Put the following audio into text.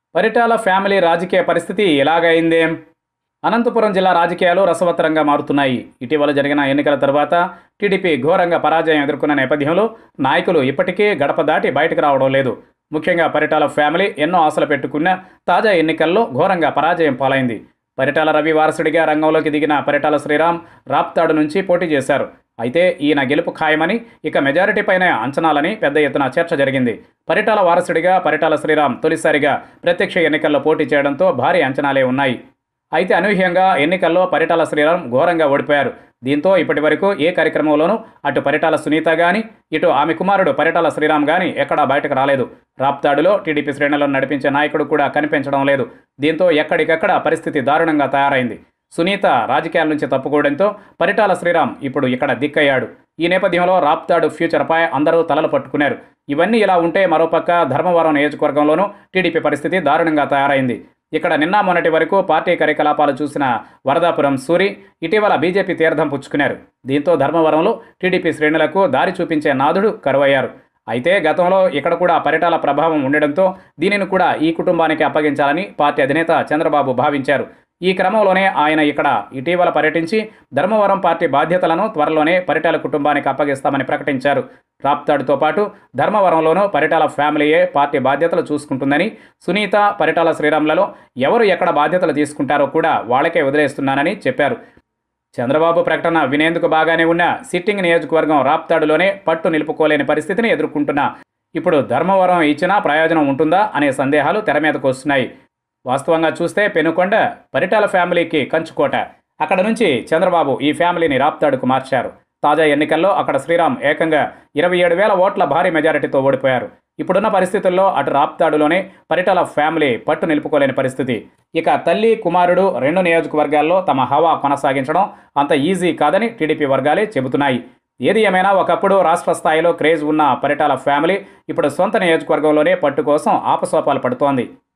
Paritala family రాజకీయ పరిస్థితి ఎలాగైందేం అనంతపురం జిల్లా రాజకీయాలు రసవత్తరంగా మారుతున్నాయి ఇటీవల జరిగిన ఎన్నికల తర్వాత టీడీపీ ఘోరంగా పరాజయం ఎదుర్కొన్న నేపథ్యంలో నాయకులు ఇప్పటికీ గడప దాటి బయటకు రావడం లేదు ముఖ్యంగా పరిటాల ఫ్యామిలీ ఎన్నో ఆశలు పెట్టుకున్న తాజా ఎన్నికల్లో ఘోరంగా పరాజయం పాలైంది పరిటాల రవి వారసుడిగా రంగంలోకి దిగిన పరిటాల శ్రీరామ్ రాప్తాడు నుంచి పోటీ చేశారు అయితే ఈయన గెలుపు ఖాయమని ఇక మెజారిటీ పైన అంచనాలని పెద్ద ఎత్తున చర్చ జరిగింది పరిటాల వారసుడిగా పరిటాల శ్రీరామ్ తొలిసారిగా ప్రత్యక్ష ఎన్నికల్లో పోటీ చేయడంతో భారీ అంచనాలే ఉన్నాయి అయితే అనూహ్యంగా ఎన్నికల్లో పరిటాల శ్రీరామ్ ఘోరంగా ఓడిపోయారు దీంతో ఇప్పటి వరకు ఏ కార్యక్రమంలోనూ అటు పరిటాల సునీత గాని ఇటు ఆమె కుమారుడు పరిటాల శ్రీరామ్ గాని ఎక్కడా బయటకు రాలేదు రాప్తాడులో టీడీపీ శ్రేణులను నడిపించే నాయకుడు కూడా కనిపించడం లేదు దీంతో ఎక్కడికెక్కడ పరిస్థితి దారుణంగా తయారైంది సునీత రాజకీయాల నుంచి తప్పుకోవడంతో పరిటాల శ్రీరామ్ ఇప్పుడు ఇక్కడ దిక్కయ్యాడు ఈ నేపథ్యంలో రాప్తాడు ఫ్యూచర్పై అందరూ తలలు పట్టుకున్నారు ఇవన్నీ ఇలా ఉంటే మరోపక్క ధర్మవరం నియోజకవర్గంలోనూ టీడీపీ పరిస్థితి దారుణంగా తయారైంది ఇక్కడ నిన్న మొన్నటి వరకు పార్టీ కార్యకలాపాలు చూసిన వరదాపురం సూరి ఇటీవల బీజేపీ తీర్థం పుచ్చుకున్నారు దీంతో ధర్మవరంలో టీడీపీ శ్రేణులకు దారి చూపించే నాథుడు కరువయ్యారు అయితే గతంలో ఇక్కడ కూడా పరిటాల ప్రభావం ఉండడంతో దీనిని కూడా ఈ కుటుంబానికి అప్పగించాలని పార్టీ అధినేత చంద్రబాబు భావించారు ఈ క్రమంలోనే ఆయన ఇక్కడ ఇటీవల పర్యటించి ధర్మవరం పార్టీ బాధ్యతలను త్వరలోనే పరిటాల కుటుంబానికి అప్పగిస్తామని ప్రకటించారు రాప్తాడుతో పాటు ధర్మవరంలోనూ పరిటాల ఫ్యామిలీయే పార్టీ బాధ్యతలు చూసుకుంటుందని సునీత పరిటాల శ్రీరాములలో ఎవరు ఎక్కడ బాధ్యతలు తీసుకుంటారో కూడా వాళ్ళకే వదిలేస్తున్నానని చెప్పారు చంద్రబాబు ప్రకటన వినేందుకు బాగానే ఉన్న సిట్టింగ్ నియోజకవర్గం రాప్తాడులోనే పట్టు నిలుపుకోలేని పరిస్థితిని ఎదుర్కొంటున్న ఇప్పుడు ధర్మవరం ఇచ్చినా ప్రయోజనం ఉంటుందా అనే సందేహాలు తెర మీదకు వస్తున్నాయి వాస్తవంగా చూస్తే పెనుకొండ పరిటాల ఫ్యామిలీకి కంచుకోట అక్కడ నుంచి చంద్రబాబు ఈ ఫ్యామిలీని రాప్తాడుకు మార్చారు తాజా ఎన్నికల్లో అక్కడ శ్రీరామ్ ఏకంగా ఇరవై ఏడు వేల ఓట్ల భారీ మెజారిటీతో ఓడిపోయారు ఇప్పుడున్న పరిస్థితుల్లో అటు రాప్తాడులోనే పరిటాల ఫ్యామిలీ పట్టు నిలుపుకోలేని పరిస్థితి ఇక తల్లి కుమారుడు రెండు నియోజకవర్గాల్లో తమ హవా కొనసాగించడం అంత ఈజీ కాదని టీడీపీ వర్గాలే చెబుతున్నాయి ఏది ఏమైనా ఒకప్పుడు రాష్ట్ర స్థాయిలో క్రేజ్ ఉన్న పరిటాల ఫ్యామిలీ ఇప్పుడు సొంత నియోజకవర్గంలోనే పట్టు కోసం ఆపసోపాలు పడుతోంది